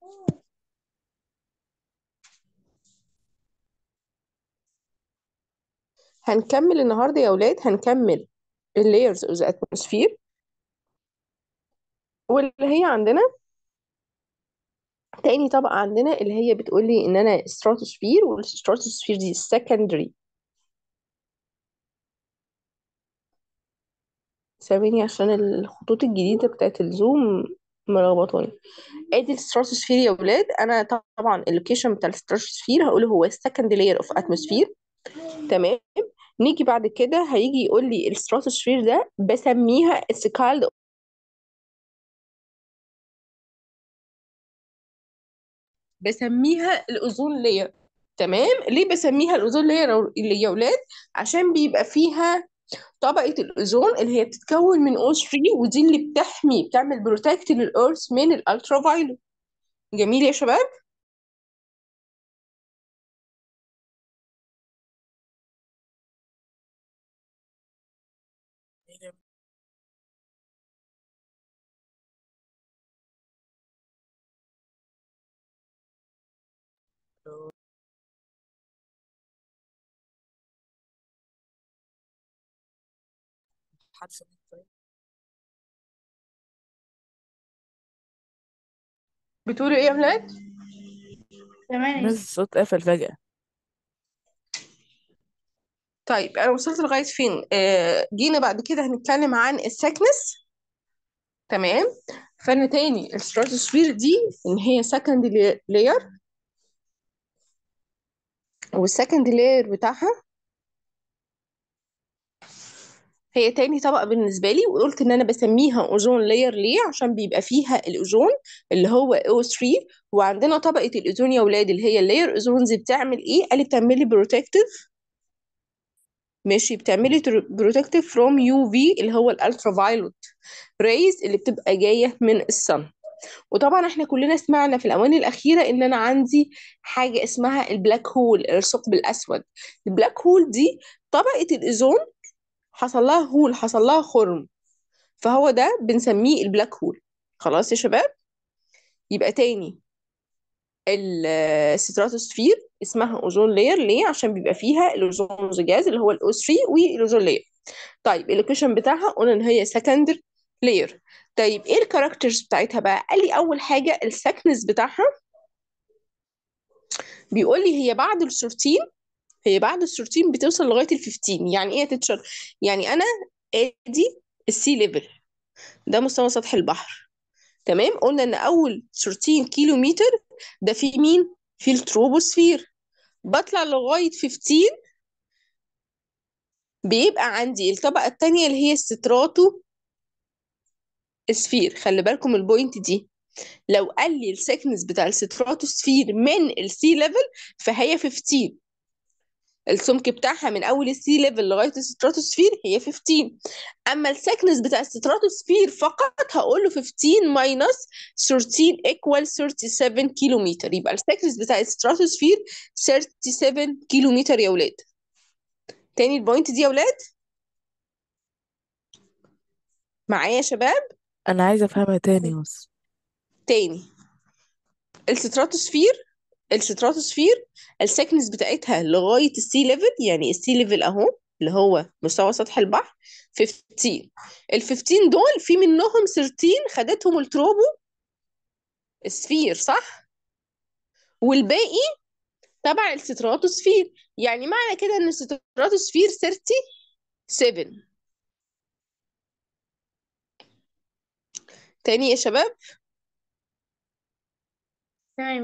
هنكمل النهارده يا ولاد هنكمل اللايرز اوف ذا اتموسفير واللي هي عندنا تاني طبقة عندنا اللي هي بتقول لي ان انا ستراتوسفير والستراتوسفير دي secondary ثواني عشان الخطوط الجديدة بتاعت الزوم ملخبطاني ادي الستراتوسفير يا ولاد انا طبعا اللوكيشن بتاع الستراتوسفير هقول هو second layer of atmosphere تمام نيجي بعد كده هيجي يقول لي الستراتوسفير ده بسميها it's called بسميها الاوزون لاير تمام ليه بسميها الاوزون لاير اللي يا ولاد عشان بيبقى فيها طبقة الأوزون اللي هي بتتكون من O3 ودي اللي بتحمي بتعمل بروتكت للأرث من الألترا فايلوت جميل يا شباب بتقولوا ايه يا ولاد تمام بس الصوت قفل فجأة طيب انا وصلت لغاية فين آه جينا بعد كده هنتكلم عن السكنس تمام فانا تاني الستراتوسفير دي ان هي سكند لاير والسكند لاير بتاعها هي تاني طبقة بالنسبة لي وقلت إن أنا بسميها أوزون لاير ليه عشان بيبقى فيها الأوزون اللي هو O3 وعندنا طبقة الأوزون يا ولاد اللي هي اللاير أوزونز بتعمل إيه؟ قال لي بتعملي بروتكتيف ماشي بتعملي بروتكتيف فروم يو في اللي هو الالترا فايلوت ريز اللي بتبقى جاية من الصن وطبعا احنا كلنا سمعنا في الأوان الأخيرة إن أنا عندي حاجة اسمها البلاك هول الثقب الأسود البلاك هول دي طبقة الأوزون حصل لها هول حصل لها خرم فهو ده بنسميه البلاك هول خلاص يا شباب يبقى تاني الستراتوسفير اسمها اوزون لاير ليه عشان بيبقى فيها الاوزون زجاج اللي هو الاو 3 والاوزون لاير طيب اللوكيشن بتاعها قلنا ان هي سكندري لاير طيب ايه الكاركترز بتاعتها بقى قال لي اول حاجه السكنس بتاعها بيقول لي هي بعد ال 13 هي بعد ال 13 بتوصل لغايه ال 15 يعني ايه يا تيتشر يعني انا ادي السي ليفل ده مستوى سطح البحر تمام قلنا ان اول 13 كيلو متر ده في مين في التروبوسفير بطلع لغايه 15 بيبقى عندي الطبقه الثانيه اللي هي الستراتو سفير خلي بالكم البوينت دي لو قال لي السكنس بتاع الستراتوسفير من السي ليفل فهي 15 السمك بتاعها من اول السي ليفل لغايه الستراتوسفير هي 15 اما السكنس بتاع الستراتوسفير فقط هقول له 15 ماينس 13 ايكوال 37 كيلو متر يبقى السكنس بتاع الستراتوسفير 37 كيلو متر يا ولاد تاني البوينت دي يا ولاد معايا يا شباب أنا عايزة أفهمها تاني بس تاني الستراتوسفير الستراتوسفير السكنس بتاعتها لغاية السي ليفل يعني السي ليفل اهو اللي هو مستوى سطح البحر 15 ال 15 دول في منهم 13 خدتهم التروبو سفير صح والباقي تبع الستراتوسفير يعني معنى كده ان الستراتوسفير 37 تاني يا شباب تمام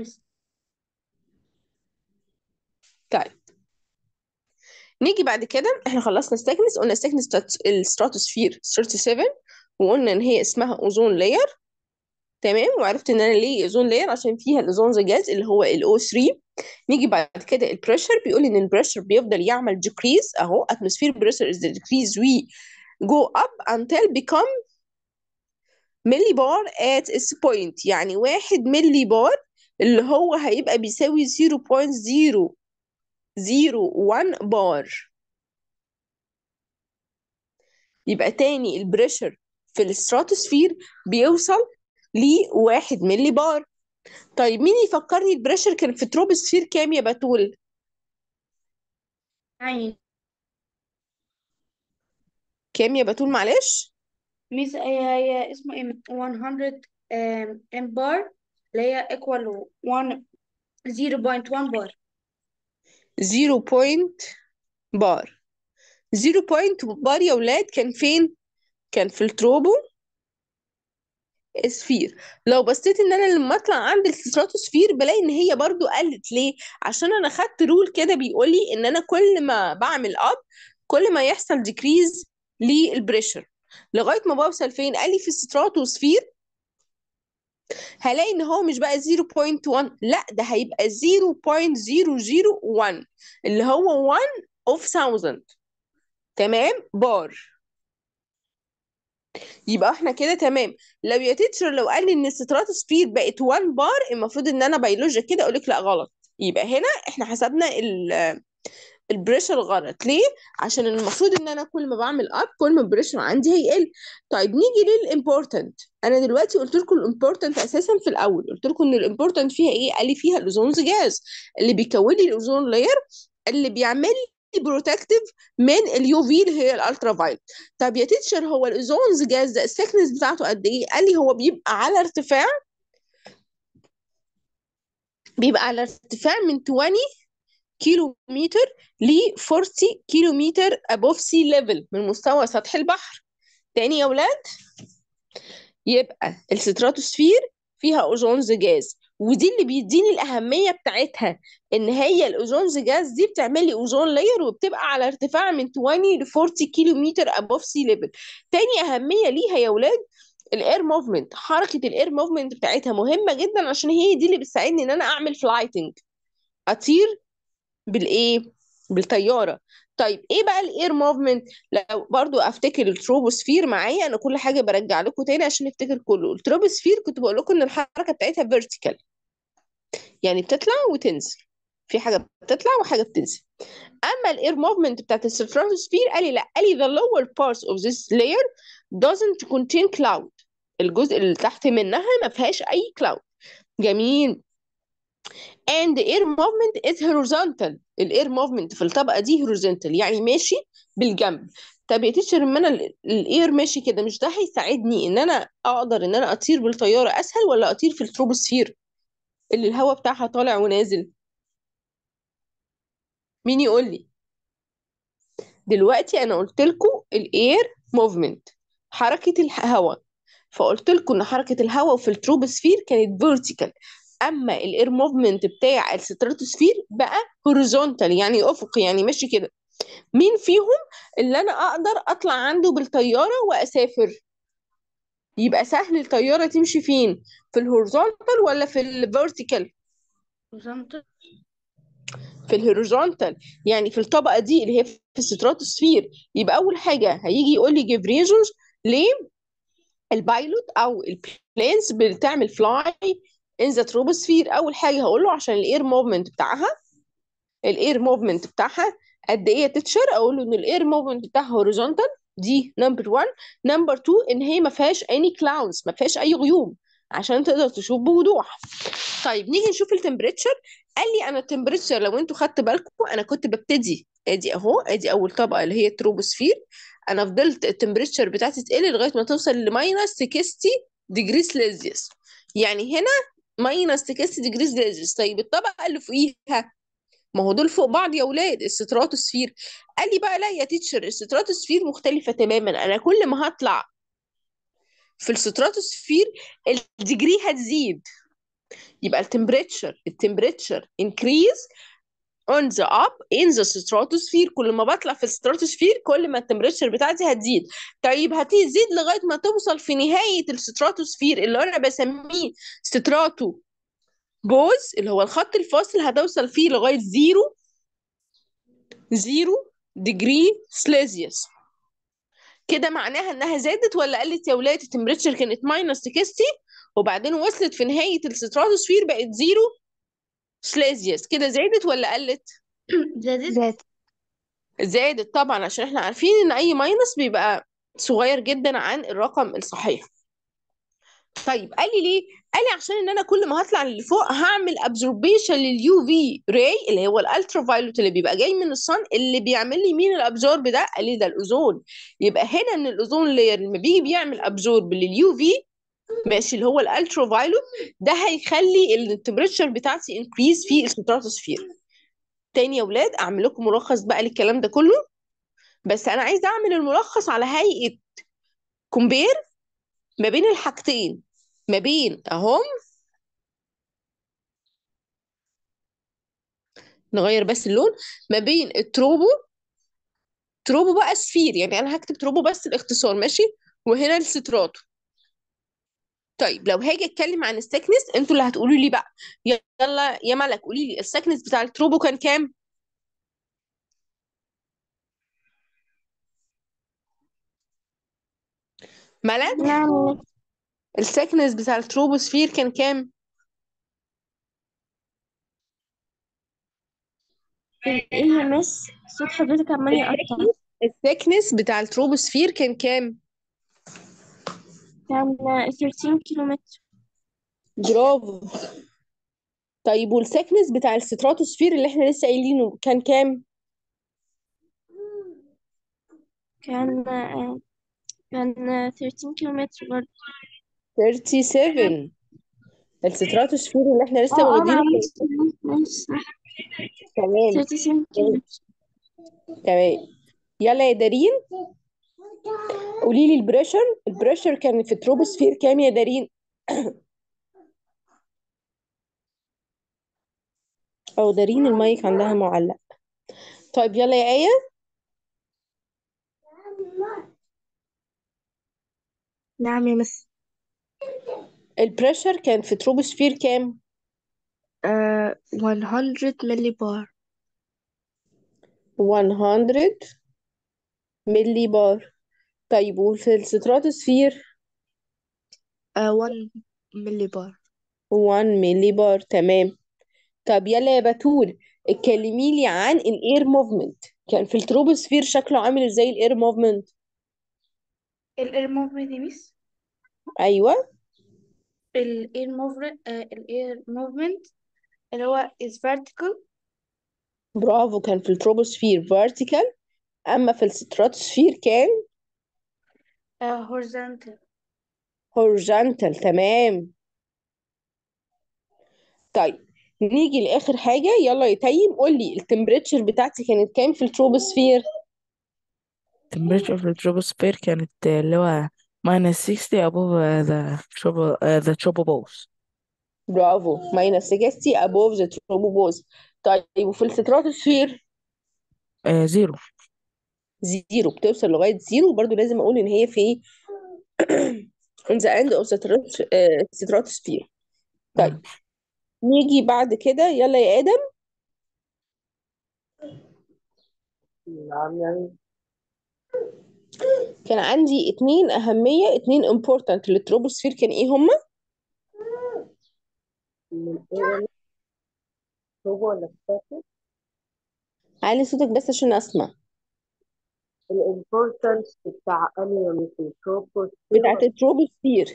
طيب نيجي بعد كده احنا خلصنا السكنس قلنا السكنس بتاعت الستراتوسفير 37 وقلنا ان هي اسمها اوزون لاير تمام وعرفت ان انا ليه اوزون لاير عشان فيها الاوزون زجاج اللي هو الاو 3 نيجي بعد كده البريشر بيقول ان البريشر بيفضل يعمل decrease اهو atmosphere pressure is the decrease we go up until become ملي بار at its point يعني واحد ملي بار اللي هو هيبقى بيساوي 0.001 بار يبقى تاني البريشر في الستراتوسفير بيوصل لواحد ملي بار طيب مين يفكرني البريشر كان في تروبوسفير كام يا بتول يعني كام يا بتول معلش ميس هي هي اسمه ايه 100 ام ام بار اللي هي equal 1 0.1 بار 0 بوينت بار 0 بوينت بار يا ولاد كان فين كان في التروبو سفير لو بصيت ان انا لما اطلع عند الستراتوسفير بلاقي ان هي برضو قلت ليه عشان انا خدت رول كده بيقول لي ان انا كل ما بعمل اب كل ما يحصل ديكريز للبريشر لغايه ما بوصل فين قال لي في الستراتوسفير هلاقي ان هو مش بقى 0.1 لا ده هيبقى 0.001 اللي هو 1 of 1000 تمام بار يبقى احنا كده تمام لو يا تيتشر لو قال لي ان الستراتوسفير بقت 1 بار المفروض ان انا بيولوجيا كده اقول لك لا غلط يبقى هنا احنا حسبنا ال البريشر غلط ليه عشان المفروض ان انا كل ما بعمل اب كل ما البريشر عندي هيقل طيب نيجي للامبورتنت انا دلوقتي قلت لكم الامبورتنت اساسا في الاول قلت لكم ان الامبورتنت فيها ايه قال لي فيها الاوزونز جاز اللي بيكون لي الاوزون لاير اللي بيعمل لي بروتكتيف من اليو في اللي هي الالترا فايلت طب يا تيتشر هو الاوزونز جاز ده السكنس بتاعته قد ايه قال لي هو بيبقى على ارتفاع بيبقى على ارتفاع من 20 كيلو متر ل 40 كيلو متر above sea level من مستوى سطح البحر تاني يا ولاد يبقى الستراتوسفير فيها اوزونز جاز ودي اللي بيديني الأهمية بتاعتها إن هي الأوزونز جاز دي بتعمل لي أوزون لاير وبتبقى على ارتفاع من 20 ل 40 كيلو متر above sea level تاني أهمية ليها يا ولاد الاير موفمنت حركة الاير موفمنت بتاعتها مهمة جدا عشان هي دي اللي بتساعدني إن أنا أعمل فلايتنج أطير بالايه بالطياره طيب ايه بقى الاير موفمنت لو برضو افتكر التروبوسفير معايا انا كل حاجه برجع لكم تاني عشان نفتكر كله التروبوسفير كنت بقول لكم ان الحركه بتاعتها فيرتيكال يعني بتطلع وتنزل في حاجه بتطلع وحاجه بتنزل اما الاير موفمنت بتاعت الستراتوسفير قال لي لا قال لي the lower parts of this layer doesn't contain cloud الجزء اللي تحت منها ما فيهاش اي cloud جميل and the air movement is horizontal الاير موفمنت في الطبقه دي horizontal يعني ماشي بالجنب طب يا تيتشر لما انا ال- الاير ماشي كده مش ده هيساعدني ان انا اقدر ان انا اطير بالطياره اسهل ولا اطير في التروبوسفير اللي الهواء بتاعها طالع ونازل مين يقول لي دلوقتي انا قلت لكم الاير موفمنت حركه الهواء فقلت لكم ان حركه الهواء في التروبوسفير كانت فيرتيكال اما الاير موفمنت بتاع الستراتوسفير بقى هوريزونتال يعني افقي يعني ماشي كده مين فيهم اللي انا اقدر اطلع عنده بالطياره واسافر يبقى سهل الطياره تمشي فين في الهوريزونتال ولا في الفيرتيكال horizontal في الهوريزونتال يعني في الطبقه دي اللي هي في الستراتوسفير يبقى اول حاجه هيجي يقول لي جيف ريزونز ليه البايلوت او البلينز بتعمل فلاي ان ذا تروبوسفير اول حاجه هقول له عشان الاير موفمنت بتاعها الاير موفمنت بتاعها قد ايه تتشر اقول له ان الاير موفمنت بتاعها هوريزونتال دي نمبر 1 نمبر 2 ان هي ما فيهاش اني كلاودز ما فيهاش اي غيوم عشان تقدر تشوف بوضوح طيب نيجي نشوف التمبريتشر قال لي انا التمبريتشر لو انتوا خدت بالكم انا كنت ببتدي ادي اهو ادي اول طبقه اللي هي التروبوسفير انا فضلت التمبريتشر بتاعتي تقل لغايه ما توصل لماينس 60 ديجري سيلسيوس يعني هنا ماينس 60 ديجري سيلسيوس طيب الطبقه اللي فوقيها ما هو دول فوق بعض يا اولاد الستراتوسفير قال لي بقى لا يا تيتشر الستراتوسفير مختلفه تماما انا كل ما هطلع في الستراتوسفير الديجري هتزيد يبقى التمبريتشر التمبريتشر increase on the up in the stratosphere كل ما بطلع في الستراتوسفير كل ما التمبريتشر بتاعتي هتزيد طيب هتزيد لغايه ما توصل في نهايه الستراتوسفير اللي انا بسميه ستراتو بوز اللي هو الخط الفاصل هتوصل فيه لغايه زيرو زيرو ديجري سليزيوس كده معناها انها زادت ولا قلت يا ولاد التمبريتشر كانت ماينس 60 وبعدين وصلت في نهايه الستراتوسفير بقت زيرو سليزيوس كده زادت ولا قلت زادت ذات زادت طبعا عشان احنا عارفين ان اي ماينس بيبقى صغير جدا عن الرقم الصحيح طيب قال لي ليه قال لي عشان ان انا كل ما هطلع لفوق هعمل ابزوربيشن لليو في راي اللي هو الالترا فايولوت اللي بيبقى جاي من الصن اللي بيعمل لي مين الابزورب ده قال لي ده الاوزون يبقى هنا ان الاوزون لاير لما بيجي بيعمل ابزورب لليو في ماشي اللي هو الالترا فايولوت ده هيخلي التمبريتشر بتاعتي انكريز في الستراتوسفير تاني يا ولاد اعمل لكم ملخص بقى للكلام ده كله بس انا عايزه اعمل الملخص على هيئه كومبير ما بين الحاجتين ما بين اهم نغير بس اللون ما بين التروبو تروبو بقى سفير يعني انا هكتب تروبو بس الاختصار ماشي وهنا الستراتو طيب لو هاجي اتكلم عن السكنس انتوا اللي هتقولوا لي بقى يلا يا ملك قولي لي السكنس بتاع التروبو كان كام ملك نعم السكنس بتاع التروبوسفير كان كام ايه يا مس صوت حضرتك عمال يقطع السكنس بتاع التروبوسفير كان كام كان 13 كيلومتر برافو طيب والسكنس بتاع الستراتوسفير اللي احنا لسه قايلينه كان كام كان آه، كان 13 كيلومتر برضه 37 الستراتوسفير اللي احنا لسه اه اه واخدينه معلش معلش صح تمام 37 كيلومتر تمام يلا يا دارين قولي لي البريشر البريشر كان في التروبوسفير كام يا دارين او دارين المايك عندها معلق طيب يلا يا آية نعم يا مس البريشر كان في تروبوسفير كام آه 100 ملي بار 100 ملي بار طيب وفي الستراتوسفير آه 1 ملي بار 1 ملي بار تمام طب يلا يا بتول اتكلمي لي عن الاير موفمنت كان في التروبوسفير شكله عامل ازاي الاير موفمنت الاير موفمنت يا مس ايوه الاير موفمنت الاير موفمنت اللي هو is vertical برافو كان في التروبوسفير فيرتيكال اما في الستراتوسفير كان آه horizontal هوريزونتال تمام طيب نيجي لاخر حاجه يلا يا تيم قول لي التمبريتشر بتاعتي كانت كام في التروبوسفير temperature في التروبوسفير كانت آه، اللي هو minus 60 above uh, the tropo uh, the tropopause برافو minus 60 above the tropopause طيب وفي الستراتوسفير آه زيرو زيرو بتوصل لغايه زيرو برضو لازم اقول ان هي في on the end of the strat- آه، stratosphere طيب مم. نيجي بعد كده يلا يا ادم كان عندي اتنين اهميه اتنين important للتروبوسفير كان ايه هما علي صوتك بس عشان اسمع الامبورتنس بتاع انيون في التروبوسفير بتاعت التروبوسفير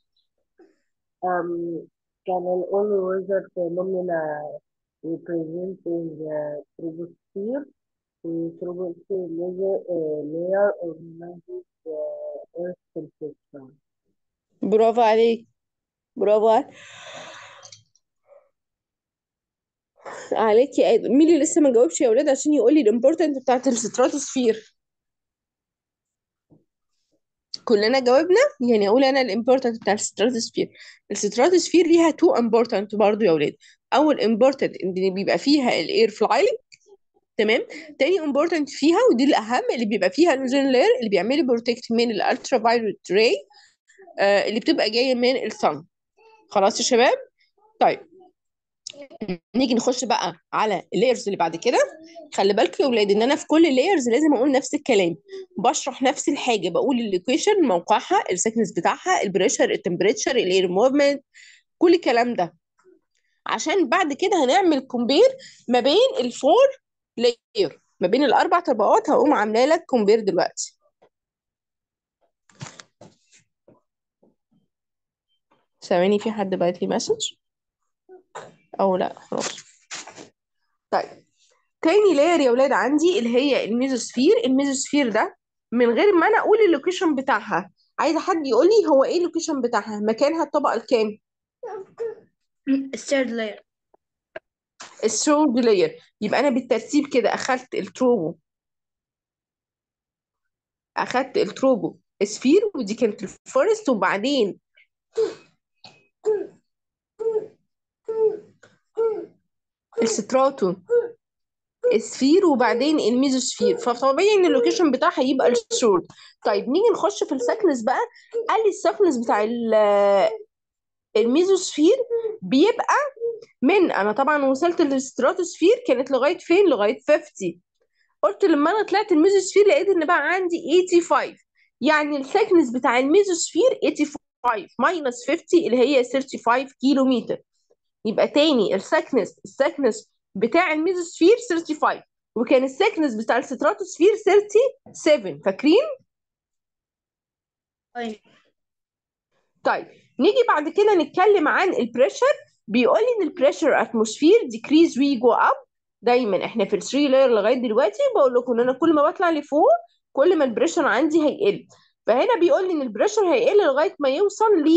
um, كان ال only weather phenomena representing the troposphere the troposphere layer, uh, layer organizes the Earth temperature. برافو عليك برافو عليك عليك يا ادم مين اللي لسه ما جاوبش يا اولاد عشان يقول لي الامبورتنت بتاعت الستراتوسفير كلنا جاوبنا يعني اقول انا الامبورتنت بتاع الستراتوسفير الستراتوسفير ليها تو امبورتنت برضو يا اولاد اول امبورتنت ان بيبقى فيها الاير فلاينج تمام تاني امبورتنت فيها ودي الاهم اللي بيبقى فيها الاوزون لاير اللي بيعمل لي بروتكت من الالترا فايولت راي آه اللي بتبقى جايه من الصن خلاص يا شباب طيب نيجي نخش بقى على اللايرز اللي بعد كده خلي بالكم يا ولاد ان انا في كل اللايرز لازم اقول نفس الكلام بشرح نفس الحاجه بقول اللوكيشن موقعها السكنس بتاعها البريشر التمبريتشر الاير موفمنت كل الكلام ده عشان بعد كده هنعمل كومبير ما بين الفور لاير ما بين الاربع طبقات هقوم عامله لك كومبير دلوقتي ثواني في حد بعت لي مسج او لا خلاص طيب تاني لاير يا ولاد عندي اللي هي الميزوسفير الميزوسفير ده من غير ما انا اقول اللوكيشن بتاعها عايزه حد يقول لي هو ايه اللوكيشن بتاعها مكانها الطبقه الكام الثيرد لاير الثيرد لاير يبقى انا بالترتيب كده اخدت التروبو اخدت التروبو سفير ودي كانت الفورست وبعدين الستراتو سفير وبعدين الميزوسفير فطبيعي ان اللوكيشن بتاعها يبقى الشورت طيب نيجي نخش في السكنس بقى قال لي السكنس بتاع ال- الميزوسفير بيبقى من انا طبعا وصلت للستراتوسفير كانت لغايه فين لغايه 50 قلت لما انا طلعت الميزوسفير لقيت ان بقى عندي 85 يعني السكنس بتاع الميزوسفير 85 ماينس 50 اللي هي 35 كيلو متر يبقى تاني السكنس السكنس بتاع الميزوسفير 35 وكان السكنس بتاع الستراتوسفير 37 فاكرين طيب طيب نيجي بعد كده نتكلم عن البريشر بيقول لي ان البريشر اتموسفير ديكريز وي جو اب دايما احنا في الثري لاير لغايه دلوقتي بقول لكم ان انا كل ما بطلع لفوق كل ما البريشر عندي هيقل فهنا بيقول لي ان البريشر هيقل لغايه ما يوصل ل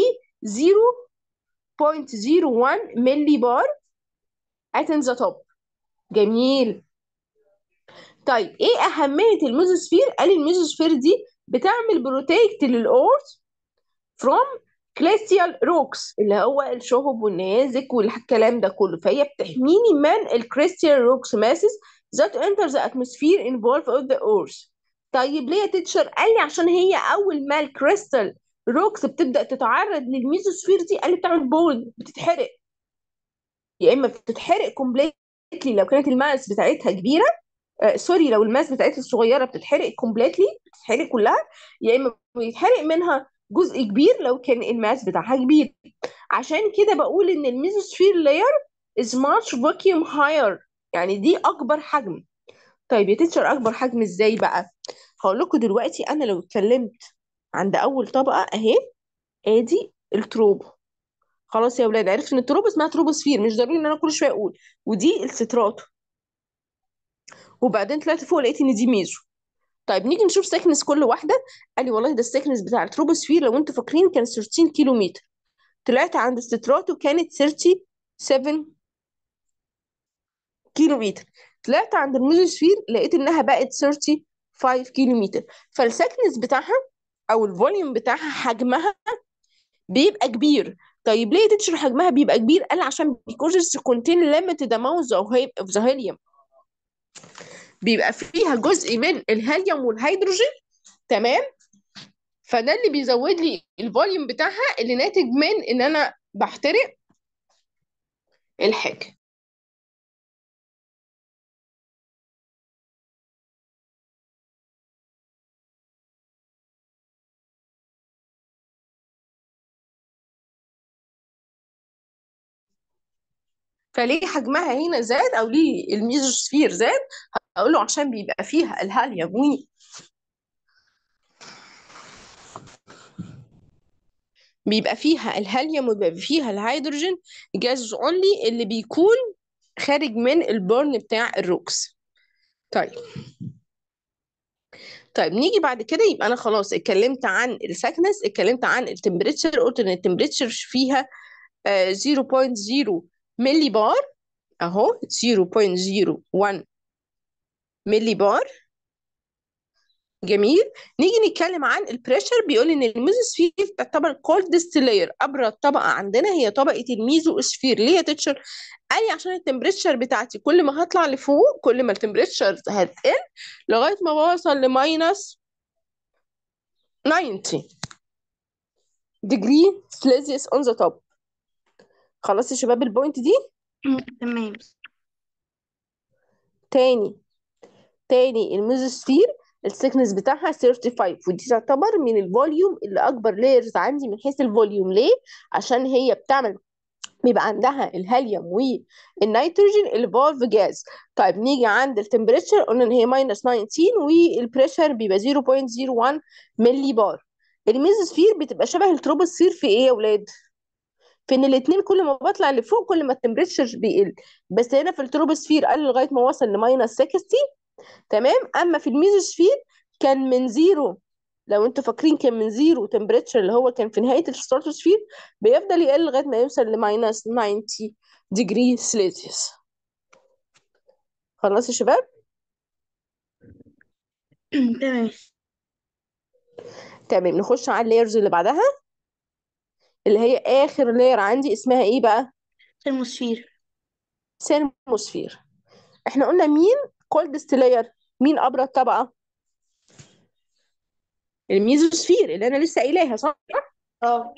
0.01 ملي بار at the top جميل طيب ايه اهميه الميزوسفير قال لي الميزوسفير دي بتعمل بروتكت للاورث from glacial rocks اللي هو الشهب والنيازك والكلام ده كله فهي بتحميني من الكريستيال روكس masses that enter the atmosphere involved of the earth طيب ليه يا تيتشر قال لي عشان هي اول ما الكريستال روكس بتبدا تتعرض للميزوسفير دي قال لي بتعمل بول بتتحرق يا اما بتتحرق كومبليتلي لو كانت الماس بتاعتها كبيره آه سوري لو الماس بتاعتها صغيره بتتحرق كومبليتلي بتتحرق كلها يا اما بيتحرق منها جزء كبير لو كان الماس بتاعها كبير عشان كده بقول ان الميزوسفير لاير is much vacuum higher يعني دي اكبر حجم طيب يا تيتشر اكبر حجم ازاي بقى هقول لكم دلوقتي انا لو اتكلمت عند اول طبقه اهي ادي التروبو خلاص يا ولاد عرفت ان التروبو اسمها تروبوسفير مش ضروري ان انا كل شويه اقول ودي الستراتو وبعدين طلعت فوق لقيت ان دي ميزو طيب نيجي نشوف سكنس كل واحده قال لي والله ده السكنس بتاع التروبوسفير لو انتوا فاكرين كان 13 كيلو متر طلعت عند الستراتو كانت 37 كيلو متر طلعت عند الميزوسفير لقيت انها بقت 35 كيلو متر فالسكنس بتاعها او الفوليوم بتاعها حجمها بيبقى كبير طيب ليه تتشر حجمها بيبقى كبير قال عشان because it contain limited amounts of he- of the helium بيبقى فيها جزء من الهيليوم والهيدروجين تمام فده اللي بيزود لي الفوليوم بتاعها اللي ناتج من ان انا بحترق الحاجه فليه حجمها هنا زاد او ليه الميزوسفير زاد هقول له عشان بيبقى فيها الهيليوم و بيبقى فيها الهيليوم وبيبقى فيها الهيدروجين جاز اونلي اللي بيكون خارج من البرن بتاع الروكس طيب طيب نيجي بعد كده يبقى انا خلاص اتكلمت عن السكنس اتكلمت عن التمبريتشر قلت ان التمبريتشر فيها آه، 0.0 ملي بار اهو 0.01 ملي بار جميل نيجي نتكلم عن البريشر بيقول ان الميزوسفير تعتبر كولدست لاير ابرد طبقه عندنا هي طبقه الميزوسفير ليه يا تيتشر قال لي عشان التمبريتشر بتاعتي كل ما هطلع لفوق كل ما التمبريتشر هتقل لغايه ما بوصل لماينس 90 degree Celsius on the top خلاص يا شباب البوينت دي تمام تاني تاني الميزوسفير السكنس بتاعها 35 ودي تعتبر من الفوليوم اللي اكبر لايرز عندي من حيث الفوليوم ليه عشان هي بتعمل بيبقى عندها الهيليوم والنيتروجين الفولف جاز طيب نيجي عند التمبريتشر قلنا ان هي ماينس 19 والبريشر بيبقى 0.01 ملي بار الميزوسفير بتبقى شبه التروبوسفير في ايه يا ولاد في ان الاثنين كل ما بطلع لفوق كل ما التمبريتشر بيقل بس هنا في التروبوسفير قل لغايه ما وصل لماينس 60 تمام اما في الميزوسفير كان من زيرو لو انتوا فاكرين كان من زيرو تمبريتشر اللي هو كان في نهايه الستراتوسفير بيفضل يقل لغايه ما يوصل لماينس 90 ديجري سيلسيوس خلاص يا شباب تمام تمام نخش على اللايرز اللي بعدها اللي هي اخر لاير عندي اسمها ايه بقى ثرموسفير سيرموسفير احنا قلنا مين كولدست لاير مين ابرد طبقه الميزوسفير اللي انا لسه قايلاها صح اه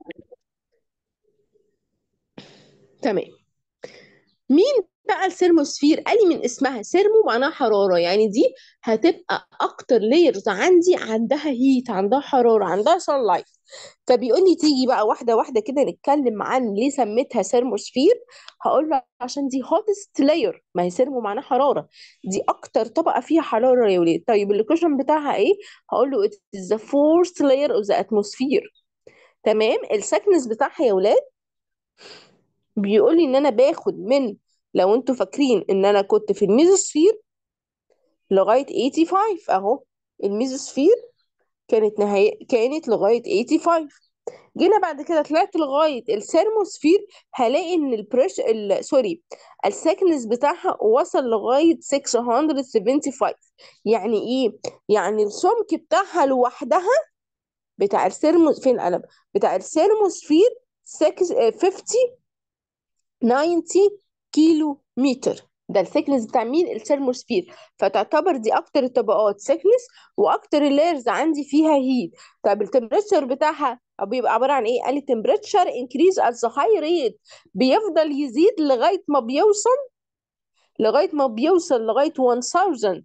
تمام مين بقى السيرموسفير قال لي من اسمها سيرمو معناها حراره يعني دي هتبقى اكتر لايرز عندي عندها هيت عندها حراره عندها سان لايت فبيقول لي تيجي بقى واحده واحده كده نتكلم عن ليه سميتها سيرموسفير هقول له عشان دي هوتست لاير ما هي سيرمو معناها حراره دي اكتر طبقه فيها حراره يا ولاد طيب اللوكيشن بتاعها ايه هقول له it is the fourth layer of the atmosphere تمام السكنس بتاعها يا ولاد بيقول لي ان انا باخد من لو انتوا فاكرين ان انا كنت في الميزوسفير لغايه 85 اهو الميزوسفير كانت نهاية كانت لغايه 85 جينا بعد كده طلعت لغايه الثيرموسفير هلاقي ان البريش ال... سوري السكنس بتاعها وصل لغايه 675 يعني ايه يعني السمك بتاعها لوحدها بتاع الثيرمو فين القلم بتاع الثيرموسفير 6 50 90 كيلو متر ده الثيكنس بتاع مين الثيرموسفير فتعتبر دي اكتر الطبقات ثيكنس واكتر اللايرز عندي فيها هيت طب التمبريتشر بتاعها بيبقى عباره عن ايه قال لي temperature increase at the high rate بيفضل يزيد لغايه ما بيوصل لغايه ما بيوصل لغايه 1000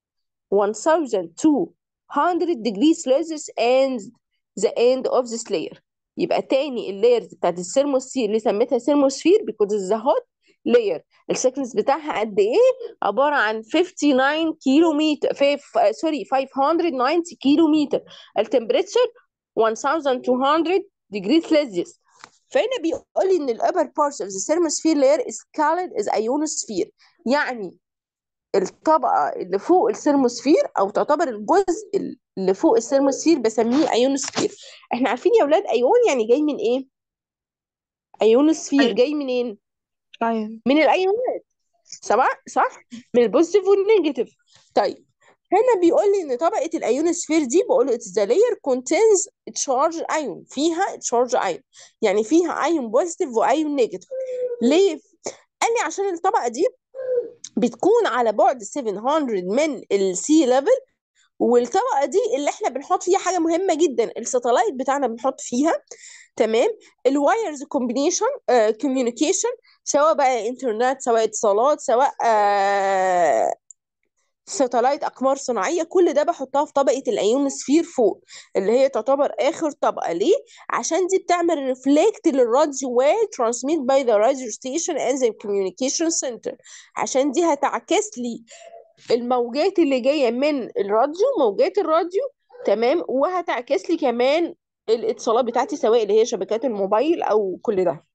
1200 degrees Celsius and the end of this layer يبقى تاني اللايرز بتاعت الثيرموسفير اللي سميتها ثيرموسفير because it's the hot layer السكنس بتاعها قد ايه عباره عن 59 كيلو متر في سوري 590 كيلو متر التمبريتشر 1200 degrees Celsius فهنا بيقول لي ان الابر بارت اوف ذا thermosphere layer is called as ionosphere يعني الطبقه اللي فوق الثيرموسفير او تعتبر الجزء اللي فوق الثيرموسفير بسميه ايونوسفير احنا عارفين يا اولاد ايون يعني جاي من ايه ايونوسفير جاي منين أيوة من الايونات صح صح من البوزيتيف والنيجاتيف طيب هنا بيقول لي ان طبقه الايونوسفير دي بقول له ذا لاير contains charge ايون فيها charge ايون يعني فيها ايون بوزيتيف وايون نيجاتيف ليه قال لي عشان الطبقه دي بتكون على بعد 700 من السي ليفل والطبقه دي اللي احنا بنحط فيها حاجه مهمه جدا الساتلايت بتاعنا بنحط فيها تمام الوايرز كومبينيشن كوميونيكيشن سواء بقى انترنت سواء اتصالات سواء آه ساتلايت اقمار صناعيه كل ده بحطها في طبقه الايونوسفير فوق اللي هي تعتبر اخر طبقه ليه عشان دي بتعمل ريفلكت للراديو ويف ترانسميت باي ذا راديو ستيشن اند ذا كوميونيكيشن سنتر عشان دي هتعكس لي الموجات اللي جايه من الراديو موجات الراديو تمام وهتعكس لي كمان الاتصالات بتاعتي سواء اللي هي شبكات الموبايل او كل ده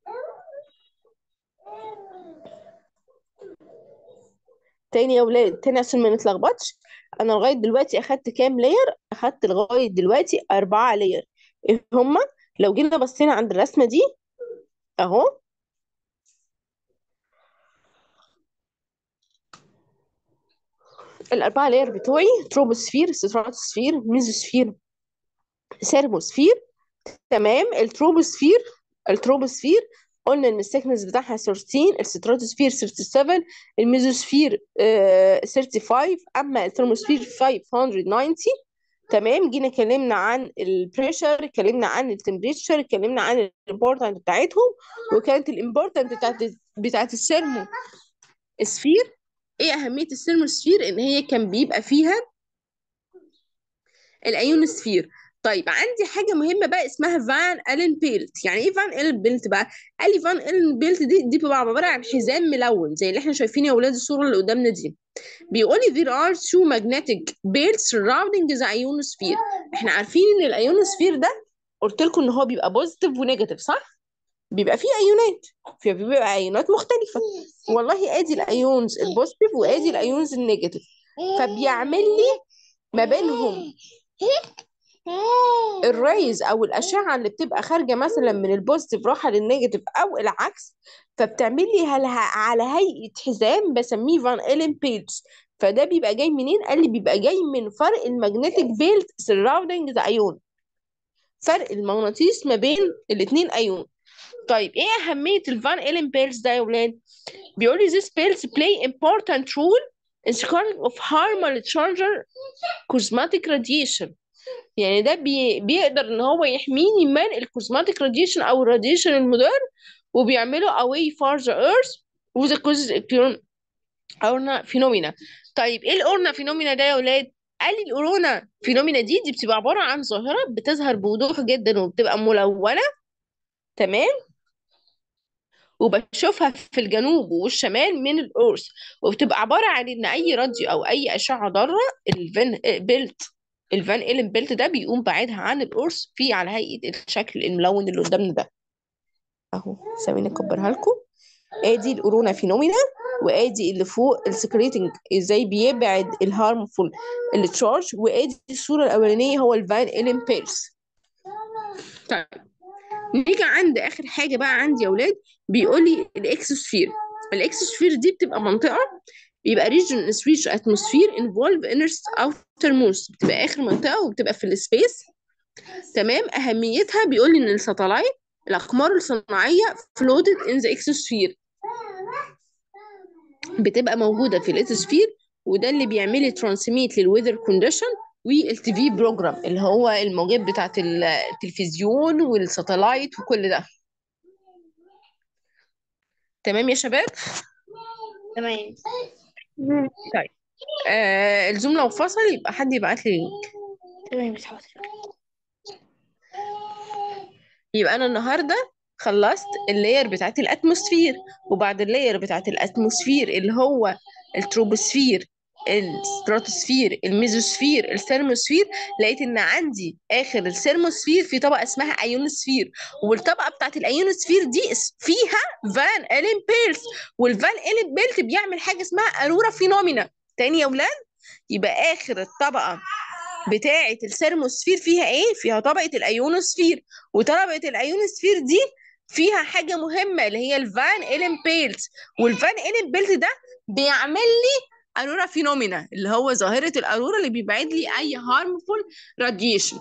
تاني يا ولاد تاني عشان ما نتلخبطش انا لغايه دلوقتي اخدت كام لاير اخدت لغايه دلوقتي اربعه لاير ايه هما لو جينا بصينا عند الرسمه دي اهو الاربعه لاير بتوعي تروبوسفير ستراتوسفير ميزوسفير سيرموسفير تمام التروبوسفير التروبوسفير قلنا ان السكنس بتاعها 13 الستراتوسفير 37 الميزوسفير آه 35 اما الثرموسفير 590 تمام جينا اتكلمنا عن البريشر اتكلمنا عن التمبريتشر اتكلمنا عن الامبورتنت بتاعتهم وكانت الامبورتنت بتاعت بتاعت السيرمو سفير ايه اهميه السيرموسفير ان هي كان بيبقى فيها الايونوسفير طيب عندي حاجه مهمه بقى اسمها فان الين بيلت يعني ايه فان الين بيلت بقى قال لي فان الين بيلت دي دي بتبقى عباره عن حزام ملون زي اللي احنا شايفين يا اولاد الصوره اللي قدامنا دي بيقول لي there are two magnetic belts surrounding the ionosphere احنا عارفين ان الايونوسفير ده قلت لكم ان هو بيبقى بوزيتيف ونيجاتيف صح بيبقى فيه ايونات فبيبقى ايونات مختلفه والله ادي الايونز البوزيتيف وادي الايونز النيجاتيف فبيعمل لي ما بينهم الريز او الاشعه اللي بتبقى خارجه مثلا من البوزيتيف رايحه للنيجاتيف او العكس فبتعمل لي هلها على هيئه حزام بسميه فان ايلن بيلز فده بيبقى جاي منين قال لي بيبقى جاي من فرق المagnetic بيلت surrounding the ion فرق المغناطيس ما بين الاثنين ايون طيب ايه اهميه الفان ايلن بيلز ده يا ولاد بيقول لي this pills play important role in scarring of harmful charger cosmetic radiation يعني ده بي بيقدر ان هو يحميني من الكوزماتيك راديشن او الراديشن المضر وبيعمله away far the earth with the cause اورنا فينومينا طيب ايه الاورنا فينومينا ده يا ولاد قال لي الاورونا فينومينا دي دي بتبقى عباره عن ظاهره بتظهر بوضوح جدا وبتبقى ملونه تمام وبشوفها في الجنوب والشمال من الأرث وبتبقى عبارة عن إن أي راديو أو أي أشعة ضارة الفان بيلت الفان إيلن بيلت ده بيقوم بعيدها عن الأرث في على هيئة الشكل الملون اللي قدامنا ده أهو ثواني أكبرها لكم آدي الأورونا فينومينا وآدي اللي فوق السكريتنج إزاي بيبعد الهارمفول التشارج وآدي الصورة الأولانية هو الفان إيلن بيلز طيب نيجي عند اخر حاجه بقى عندي يا اولاد بيقول لي الاكسوسفير الاكسوسفير دي بتبقى منطقه بيبقى region is which atmosphere involve inner outermost بتبقى اخر منطقه وبتبقى في السبيس تمام اهميتها بيقول لي ان الساتلايت الاقمار الصناعيه floated in the exosphere بتبقى موجوده في الاتوسفير وده اللي بيعمل لي ترانسميت للويذر كونديشن والتي في بروجرام اللي هو الموجات بتاعت التلفزيون والساتلايت وكل ده تمام يا شباب تمام طيب آه الزوم لو فصل يبقى حد يبعت لي لينك تمام مش حاضر يبقى انا النهارده خلصت اللاير بتاعت الاتموسفير وبعد اللاير بتاعت الاتموسفير اللي هو التروبوسفير الستراتوسفير الميزوسفير الثيرموسفير لقيت ان عندي اخر الثيرموسفير في طبقه اسمها ايونوسفير والطبقه بتاعت الايونوسفير دي اس- فيها فان الين بيلز والفان الين بيلت بيعمل حاجه اسمها ارورا فينومينا تاني يا ولاد يبقى اخر الطبقه بتاعه الثيرموسفير فيها ايه فيها طبقه الايونوسفير وطبقه الايونوسفير دي فيها حاجه مهمه اللي هي الفان الين بيلز والفان الين بيلت ده بيعمل لي ارورا فينومينا اللي هو ظاهره الارورا اللي بيبعد لي اي هارمفول راديشن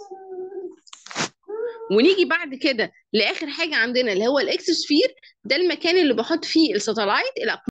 ونيجي بعد كده لاخر حاجه عندنا اللي هو الاكسوسفير ده المكان اللي بحط فيه الساتلايت